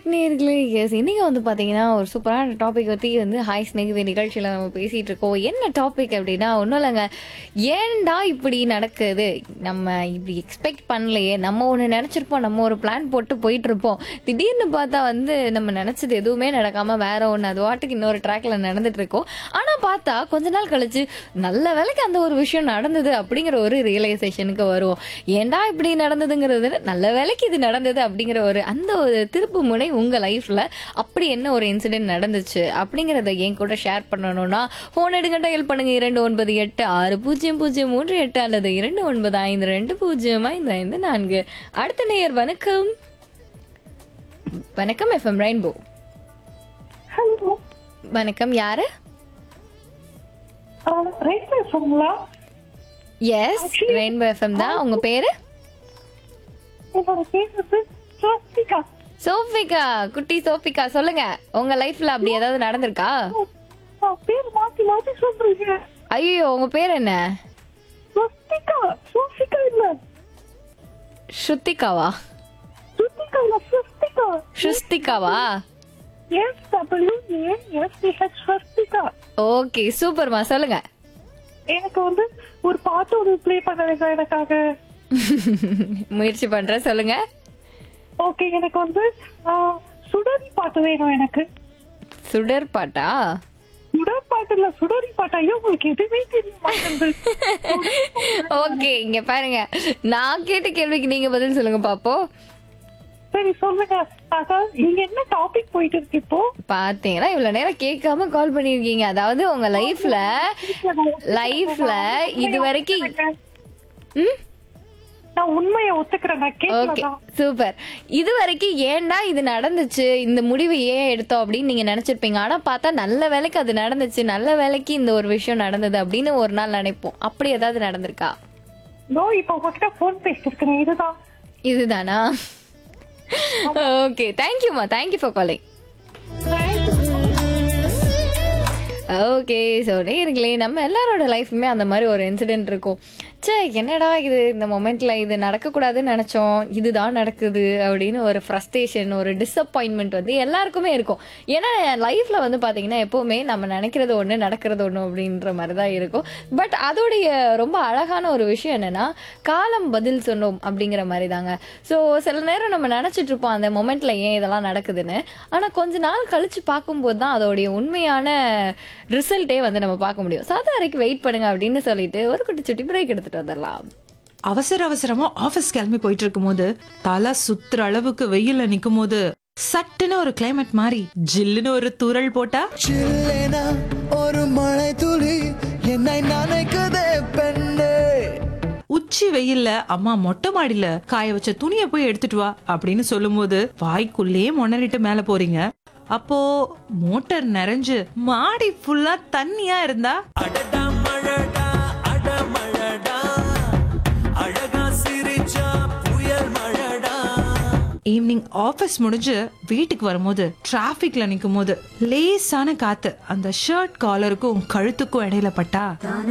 நேர்களே எஸ் இன்னைக்கு வந்து பார்த்தீங்கன்னா ஒரு சூப்பரான டாபிக் பற்றி வந்து ஹாய் ஸ்நேகிதி நிகழ்ச்சியில் நம்ம பேசிகிட்டு இருக்கோம் என்ன டாபிக் அப்படின்னா ஒன்றும் இல்லைங்க ஏன்டா இப்படி நடக்குது நம்ம இப்படி எக்ஸ்பெக்ட் பண்ணலையே நம்ம ஒன்று நினச்சிருப்போம் நம்ம ஒரு பிளான் போட்டு போயிட்டு இருப்போம் திடீர்னு பார்த்தா வந்து நம்ம நினச்சது எதுவுமே நடக்காமல் வேற ஒன்று அது வாட்டுக்கு இன்னொரு ட்ராக்ல நடந்துட்டு இருக்கோம் ஆனால் பார்த்தா கொஞ்ச நாள் கழிச்சு நல்ல வேலைக்கு அந்த ஒரு விஷயம் நடந்தது அப்படிங்கிற ஒரு ரியலைசேஷனுக்கு வருவோம் ஏன்டா இப்படி நடந்ததுங்கிறது நல்ல வேலைக்கு இது நடந்தது அப்படிங்கிற ஒரு அந்த ஒரு திருப்பு முனை உங்க லைஃப்ல அப்படி என்ன ஒரு இன்சிடென்ட் நடந்துச்சு அப்படிங்கறத என் கூட ஷேர் பண்ணணும்னா போன் எடுங்க டயல் பண்ணுங்க இரண்டு ஒன்பது எட்டு ஆறு பூஜ்ஜியம் பூஜ்ஜியம் மூன்று எட்டு அல்லது இரண்டு ஒன்பது ஐந்து ரெண்டு பூஜ்ஜியம் ஐந்து ஐந்து நான்கு அடுத்த நேயர் வணக்கம் வணக்கம் எஃப்எம் ரெயின்போ ஹலோ வணக்கம் யாரு ரைட் பேசுங்களா எஸ் ரெயின்போ எஃப்எம் தான் உங்க பேரு என்னோட பேர் வந்து ஸ்வஸ்திகா சோஃபிகா குட்டி சோஃபிகா சொல்லுங்க உங்க லைஃப்ல அப்படி ஏதாவது நடந்திருக்கா நான் பேர் மாத்தி மாத்தி சொல்றீங்க ஐயோ உங்க பேர் என்ன ஸ்வஸ்திகா ஸ்வஸ்திகா இல்ல ஸ்ருத்திகாவா ஸ்வஸ்திகா இல்ல ஸ்வஸ்திகா ஸ்ருஸ்திகாவா S W A S T H Swastika okay சூப்பர்மா சொல்லுங்க எனக்கு வந்து ஒரு பாட்டு ஒரு ப்ளே பண்ணுறீங்க எனக்காக முயற்சி பண்றேன் சொல்லுங்க ஓகே எனக்கு வந்து ஆ, சுடரி பாட்டு வேணும் எனக்கு சுடர் பாட்டா சுடர் பாட்டு இல்ல சுடரி பாட்டு ஐயோ உங்களுக்கு எதுவுமே தெரிய மாட்டேங்குது ஓகே இங்க பாருங்க நான் கேட்ட கேள்விக்கு நீங்க பதில் சொல்லுங்க பாப்போம் சரி சொல்லுங்க அதான் நீங்க என்ன டாபிக் போயிட்டு இருக்கு இப்போ பாத்தீங்களா இவ்வளவு நேரம் கேட்காம கால் பண்ணிருக்கீங்க அதாவது உங்க லைஃப்ல லைஃப்ல இது வரைக்கும் ம் நான் உண்மையை ஒத்துக்கிறேன் நான் ஓகே கேட்கலாம் சூப்பர் இது வரைக்கும் ஏன்டா இது நடந்துச்சு இந்த முடிவு ஏன் எடுத்தோம் அப்படின்னு நீங்க நினைச்சிருப்பீங்க ஆனா பார்த்தா நல்ல வேலைக்கு அது நடந்துச்சு நல்ல வேலைக்கு இந்த ஒரு விஷயம் நடந்தது அப்படின்னு ஒரு நாள் நினைப்போம் அப்படி ஏதாவது நடந்திருக்கா நோ இப்போ உங்ககிட்ட போன் பேசிருக்கிறேன் இதுதான் இதுதானா ஓகே தேங்க்யூமா thank you for calling okay so நேர்களே நம்ம எல்லாரோட லைஃப்மே அந்த மாதிரி ஒரு இன்சிடென்ட் இருக்கும் சே என்னடா இது இந்த மொமெண்ட்ல இது நடக்கக்கூடாதுன்னு நினச்சோம் இதுதான் நடக்குது அப்படின்னு ஒரு ஃப்ரஸ்ட்ரேஷன் ஒரு டிசப்பாயின்மெண்ட் வந்து எல்லாருக்குமே இருக்கும் ஏன்னா லைஃப்ல வந்து பார்த்தீங்கன்னா எப்போவுமே நம்ம நினைக்கிறது ஒன்று நடக்கிறது ஒன்று அப்படின்ற மாதிரி தான் இருக்கும் பட் அதோடைய ரொம்ப அழகான ஒரு விஷயம் என்னன்னா காலம் பதில் சொன்னோம் அப்படிங்கிற மாதிரி தாங்க ஸோ சில நேரம் நம்ம நினச்சிட்டு இருப்போம் அந்த மொமெண்ட்ல ஏன் இதெல்லாம் நடக்குதுன்னு ஆனால் கொஞ்ச நாள் கழிச்சு பார்க்கும்போது தான் அதோடைய உண்மையான ரிசல்ட்டே வந்து நம்ம பார்க்க முடியும் ஸோ அது வரைக்கும் வெயிட் பண்ணுங்க அப்படின்னு சொல்லிட்டு ஒரு குட்டி சுட்டி பிரேக் எடுத்துட்டு வந்துடலாம் அவசர அவசரமா ஆபீஸ் கிளம்பி போயிட்டு இருக்கும்போது தலை சுத்துற அளவுக்கு வெயில்ல நிக்கும் போது சட்டுன்னு ஒரு கிளைமேட் மாறி ஜில்லுன்னு ஒரு தூறல் போட்டா சில்லேனா ஒரு மழை துளி என்னை நினைக்குதே பெண்ணே உச்சி வெயில்ல அம்மா மொட்டை மாடியில காய வச்ச துணியை போய் எடுத்துட்டு வா அப்படின்னு சொல்லும்போது வாய்க்குள்ளேயே மொணறிட்டு மேல போறீங்க அப்போ மோட்டார் நிறைஞ்சு மாடி ஃபுல்லா தண்ணியா இருந்தா அடடா மழடா அட மழடா அழகா சிரிச்சா புயல் மழடா ஈவினிங் ஆபீஸ் முடிஞ்சு வீட்டுக்கு வரும்போது டிராபிக்ல நிக்கும் போது லேசான காத்து அந்த ஷர்ட் காலருக்கும் கழுத்துக்கும் இடையில பட்டா